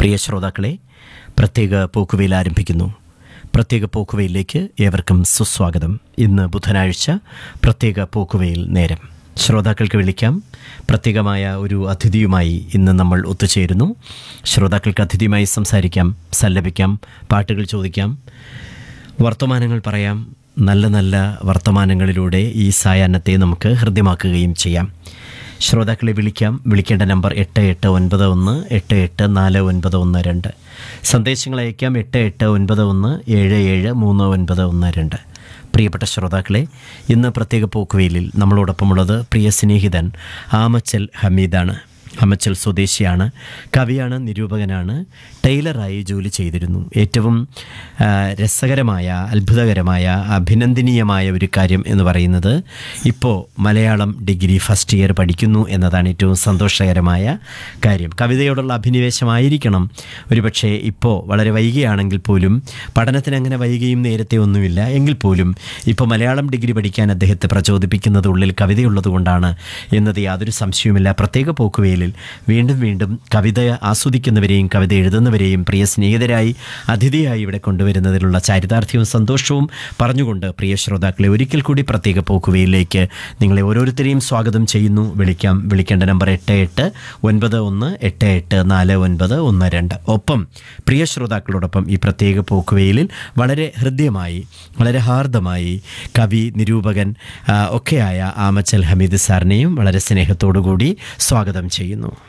പ്രിയ ശ്രോതാക്കളെ പ്രത്യേക പോക്കുവെയിൽ ആരംഭിക്കുന്നു പ്രത്യേക പോക്കുവെയിലേക്ക് ഏവർക്കും സുസ്വാഗതം ഇന്ന് ബുധനാഴ്ച പ്രത്യേക പോക്കുവെയിൽ നേരം ശ്രോതാക്കൾക്ക് വിളിക്കാം പ്രത്യേകമായ ഒരു അതിഥിയുമായി ഇന്ന് നമ്മൾ ഒത്തുചേരുന്നു ശ്രോതാക്കൾക്ക് അതിഥിയുമായി സംസാരിക്കാം സല്ലപിക്കാം പാട്ടുകൾ ചോദിക്കാം വർത്തമാനങ്ങൾ പറയാം നല്ല നല്ല വർത്തമാനങ്ങളിലൂടെ ഈ സായാഹ്നത്തെ നമുക്ക് ഹൃദ്യമാക്കുകയും ചെയ്യാം ശ്രോതാക്കളെ വിളിക്കാം വിളിക്കേണ്ട നമ്പർ എട്ട് എട്ട് ഒൻപത് ഒന്ന് എട്ട് എട്ട് നാല് ഒൻപത് ഒന്ന് രണ്ട് സന്ദേശങ്ങൾ അയക്കാം എട്ട് എട്ട് ഒൻപത് ഒന്ന് ഏഴ് ഏഴ് മൂന്ന് ഒൻപത് ഒന്ന് രണ്ട് പ്രിയപ്പെട്ട ശ്രോതാക്കളെ ഇന്ന് പ്രത്യേക പോക്കുവെയിലിൽ നമ്മളോടൊപ്പമുള്ളത് പ്രിയ സ്നേഹിതൻ ആമച്ചൽ ഹമീദാണ് അമച്ചൽ സ്വദേശിയാണ് കവിയാണ് നിരൂപകനാണ് ടൈലറായി ജോലി ചെയ്തിരുന്നു ഏറ്റവും ആ, രസകരമായ അത്ഭുതകരമായ അഭിനന്ദനീയമായ ഒരു കാര്യം എന്ന് പറയുന്നത് ഇപ്പോൾ മലയാളം ഡിഗ്രി ഫസ്റ്റ് ഇയർ പഠിക്കുന്നു എന്നതാണ് ഏറ്റവും സന്തോഷകരമായ കാര്യം കവിതയോടുള്ള അഭിനിവേശമായിരിക്കണം ഒരുപക്ഷെ ഇപ്പോൾ വളരെ വൈകിയാണെങ്കിൽ പോലും പഠനത്തിന് അങ്ങനെ വൈകിയും നേരത്തെ ഒന്നുമില്ല എങ്കിൽ പോലും ഇപ്പോൾ മലയാളം ഡിഗ്രി പഠിക്കാൻ അദ്ദേഹത്തെ പ്രചോദിപ്പിക്കുന്നത് ഉള്ളിൽ കവിതയുള്ളത് കൊണ്ടാണ് എന്നത് യാതൊരു സംശയവുമില്ല പ്രത്യേക പോക്കുവേലിൽ വീണ്ടും വീണ്ടും കവിത ആസ്വദിക്കുന്നവരെയും കവിത എഴുതുന്നവരെയും പ്രിയ സ്നേഹിതരായി അതിഥിയായി ഇവിടെ കൊണ്ടുവരുന്നതിലുള്ള ചാരിതാർത്ഥ്യവും സന്തോഷവും പറഞ്ഞുകൊണ്ട് പ്രിയ ശ്രോതാക്കളെ ഒരിക്കൽ കൂടി പ്രത്യേക പോക്കുവയിലേക്ക് നിങ്ങളെ ഓരോരുത്തരെയും സ്വാഗതം ചെയ്യുന്നു വിളിക്കാം വിളിക്കേണ്ട നമ്പർ എട്ട് എട്ട് ഒൻപത് ഒന്ന് എട്ട് എട്ട് നാല് ഒൻപത് ഒന്ന് രണ്ട് ഒപ്പം പ്രിയ ശ്രോതാക്കളോടൊപ്പം ഈ പ്രത്യേക പോക്കുവെയിലിൽ വളരെ ഹൃദ്യമായി വളരെ ഹാർദമായി കവി നിരൂപകൻ ആ, ഒക്കെയായ ആമച്ചൽ ഹമീദ് സാറിനെയും വളരെ സ്നേഹത്തോടു കൂടി സ്വാഗതം ചെയ്യുന്നു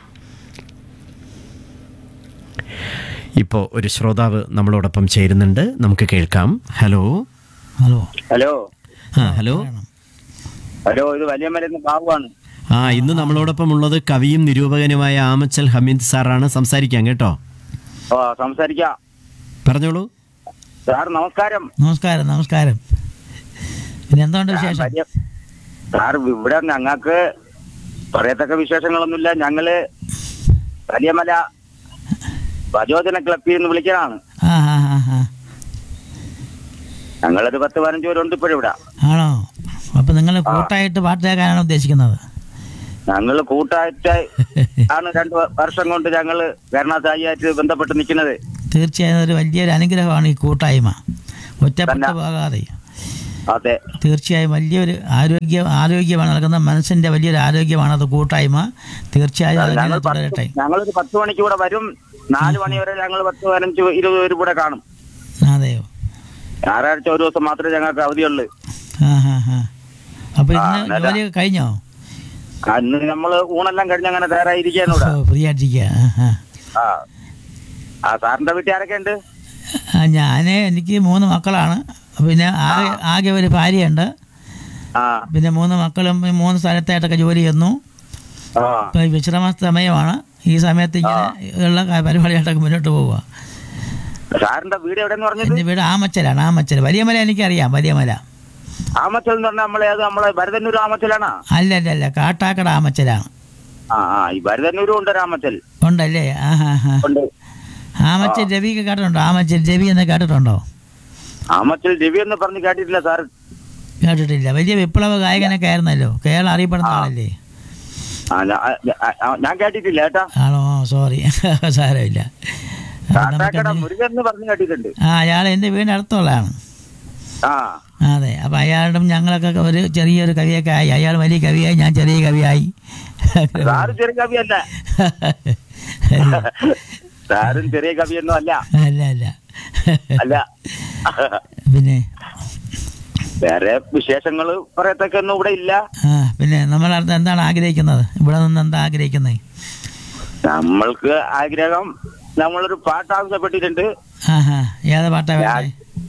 ഇപ്പോൾ ഒരു ശ്രോതാവ് നമ്മളോടൊപ്പം ചേരുന്നുണ്ട് നമുക്ക് കേൾക്കാം ഹലോ ഹലോ ഹലോ ആ ഹലോ ഹലോ ഇത് വലിയ മരുന്ന് ബാബുവാണ് ആ ഇന്ന് നമ്മളോടൊപ്പം ഉള്ളത് കവിയും നിരൂപകനുമായ ആമച്ചൽ ഹമീദ് സാറാണ് സംസാരിക്കാം കേട്ടോ ഓ സംസാരിക്കാം പറഞ്ഞോളൂ സാർ നമസ്കാരം നമസ്കാരം നമസ്കാരം പിന്നെ എന്തുകൊണ്ട് ഞാൻ വിശേഷം വലിയ സാർ ഇവിടെ ഞങ്ങൾക്ക് പറയത്തക്ക വിശേഷങ്ങളൊന്നുമില്ല ഞങ്ങള് വലിയമല പ്രചോദന ക്ലബിൽ നിന്ന് വിളിക്കലാണ് ആ ആ ആ ആ ഞങ്ങളൊരു പത്ത് പതിനഞ്ച് പേരുണ്ട് ഇപ്പോഴും ഇവിടെ ആണോ അപ്പൊ നിങ്ങൾ കൂട്ടായിട്ട് പാട്ട് കേൾക്കാനാണ് ഉദ്ദേശിക്കുന്നത് ഞങ്ങൾ കൂട്ടായിട്ട് ആണ് രണ്ട് വ- വർഷം കൊണ്ട് ഞങ്ങള് ഭരണസായിയായിട്ട് ബന്ധപ്പെട്ട് നിൽക്കുന്നത് തീർച്ചയായും ഒരു വലിയൊരു അനുഗ്രഹമാണ് ഈ കൂട്ടായ്മ ഒറ്റപ്പെട്ടു തന്നെ. പോകാതെ അതെ തീർച്ചയായും വലിയൊരു ആരോഗ്യ ആരോഗ്യമാണ് നൽകുന്ന മനസ്സിന്റെ വലിയൊരു ആരോഗ്യമാണ് അത് കൂട്ടായ്മ തീർച്ചയായും ഞങ്ങൾ അതിനെ പത്ത് തുടരട്ടെ ഞങ്ങളൊരു പത്ത് മണിക്ക് കൂടെ വരും നാല് മണി വരെ ഞങ്ങൾ പത്ത് പതിനഞ്ച് ഇരുപത് പേര് കൂടെ കാണും അതെയോ ഞായറാഴ്ച ഒരു ദിവസം മാത്രമേ ഞങ്ങൾക്ക് അവധിയുള്ളൂ ആ ഹാ ഹാ അപ്പൊ ആ, ഇന്ന് നല്ല. ജോലിയൊക്കെ കഴിഞ്ഞോ അന്ന് നമ്മള് ഊണെല്ലാം കഴിഞ്ഞ് അങ്ങനെ തയ്യാറായിരിക്കാണ് ഇവിടെ ഫ്രീ ആയിട്ടിരിക്കുക ആ ആ ആ ആ സാറിന്റെ വീട്ടിൽ ആരൊക്കെ ഉണ്ട് ആ, ഞാന് എനിക്ക് മൂന്ന് മക്കളാണ് പിന്നെ ആകെ ആകെ ഒരു ഭാര്യയുണ്ട് ആ പിന്നെ മൂന്ന് മക്കളും ഈ മൂന്ന് സ്ഥലത്തായിട്ടൊക്കെ ജോലി ചെയ്യുന്നു ആ ഇപ്പം വിശ്രമ സമയമാണ് ഈ സമയത്ത് ഇങ്ങനെ ഉള്ള ക- പരിപാടിയായിട്ടൊക്കെ മുന്നോട്ട് പോവുക സാറിന്റെ വീട് എവിടെന്ന് പറഞ്ഞത് എൻ്റെ വീട് ആമച്ചലാണ് ആമച്ചൽ വലിയ മല എനിക്കറിയാം വലിയ മല ആമച്ചൽ എന്ന് പറഞ്ഞാൽ നമ്മളെ അത് നമ്മളെ ഭരതന്നൂർ ആമച്ചലാണോ അല്ല അല്ല അല്ല കാട്ടാക്കട ആമച്ചലാണ് ആ ആ ഈ ഭരതന്നൂരും ഉണ്ട് ഒരു ആമച്ചൽ ഉണ്ടല്ലേ ആ ഹാ ഹാ ഉണ്ട് ആമച്ചൽ രവിയൊക്കെ കേട്ടിട്ടുണ്ടോ ആമച്ചൽ രവി എന്ന് കേട്ടിട്ടുണ്ടോ ആമച്ചൽ രവി എന്ന് പറഞ്ഞ് കേട്ടിട്ടില്ല സാർ കേട്ടിട്ടില്ല വലിയ വിപ്ലവ ഗായകനൊക്കെ ആയിരുന്നല്ലോ കേരളം അറിയപ്പെടുന്ന ആളല്ലേ ആ ഞാ- ആ, ആ, ഞാൻ കേട്ടിട്ടില്ല കേട്ടാ ആണോ സോറി സാരമില്ല ആ, നമുക്ക് കാട്ടാക്കട മുരുകൻ എന്ന് പറഞ്ഞ് കേട്ടിട്ടുണ്ട് ആ അയാൾ എൻ്റെ വീടിൻ്റെ അടുത്തുള്ളതാണ് ആ അതെ അപ്പം അയാളും ഞങ്ങളൊക്കെ ഒരു ചെറിയൊരു കവിയൊക്കെ ആയി അയാൾ വലിയ കവിയായി ഞാൻ ചെറിയ കവിയായി സാറ് ചെറിയ കവിയല്ല സാറും ചെറിയ കവിയൊന്നും അല്ല അല്ല അല്ല അല്ല പിന്നെ വേറെ വിശേഷങ്ങൾ പറയത്തൊക്കെ ഇവിടെ ഇല്ല ആ പിന്നെ നമ്മൾ അടുത്ത് എന്താണ് ആഗ്രഹിക്കുന്നത് ഇവിടെ നിന്ന് എന്താ ആഗ്രഹിക്കുന്നത് നമ്മൾക്ക് ആഗ്രഹം നമ്മളൊരു പാട്ട് ആവശ്യപ്പെട്ടിട്ടുണ്ട് ആ ഹാ ഏതാ പാട്ടാ വേണ്ടേ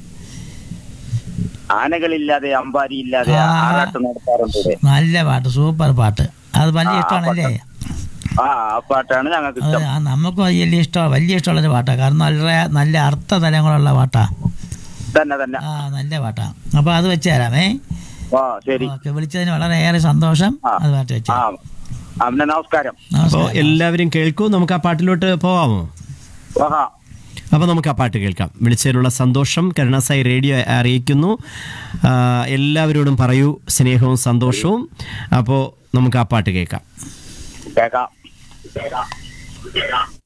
ആനകളില്ലാതെ അമ്പാരി ഇല്ലാതെ ആ. ആറാട്ട് നടത്താറുണ്ട് ഇവിടെ. നല്ല പാട്ട് സൂപ്പർ പാട്ട് അത് വലിയ ഇഷ്ടമാണല്ലേ ആ ആ പാട്ടാണ് ഞങ്ങൾക്ക് അത് ഇഷ്ടം ആ നമുക്ക് വലിയ ഇഷ്ടമാണ് വലിയ ഇഷ്ടമുള്ളൊരു പാട്ടാണ് കാരണം നല്ല നല്ല അർത്ഥതലങ്ങളുള്ള പാട്ടാ തന്നെ തന്നെ ആ നല്ല പാട്ടാ അപ്പോൾ അത് വെച്ച് തരാമേ ആ ശരി ഓക്കെ വിളിച്ചതിന് വളരെ ഏറെ സന്തോഷം ആ. അത് പാട്ട് വെച്ചു ആ ആ, പിന്നെ നമസ്കാരം അപ്പോൾ നമസ്കാരം എല്ലാവരും കേൾക്കൂ നമുക്ക് ആ പാട്ടിലോട്ട് പോവാമോ ആഹാ അപ്പോൾ നമുക്ക് ആ പാട്ട് കേൾക്കാം വിളിച്ചതിലുള്ള സന്തോഷം കരുണാസായി റേഡിയോ അറിയിക്കുന്നു ആ, എല്ലാവരോടും പറയൂ സ്നേഹവും സന്തോഷവും അപ്പോൾ നമുക്ക് ആ പാട്ട് കേൾക്കാം കേക്കാം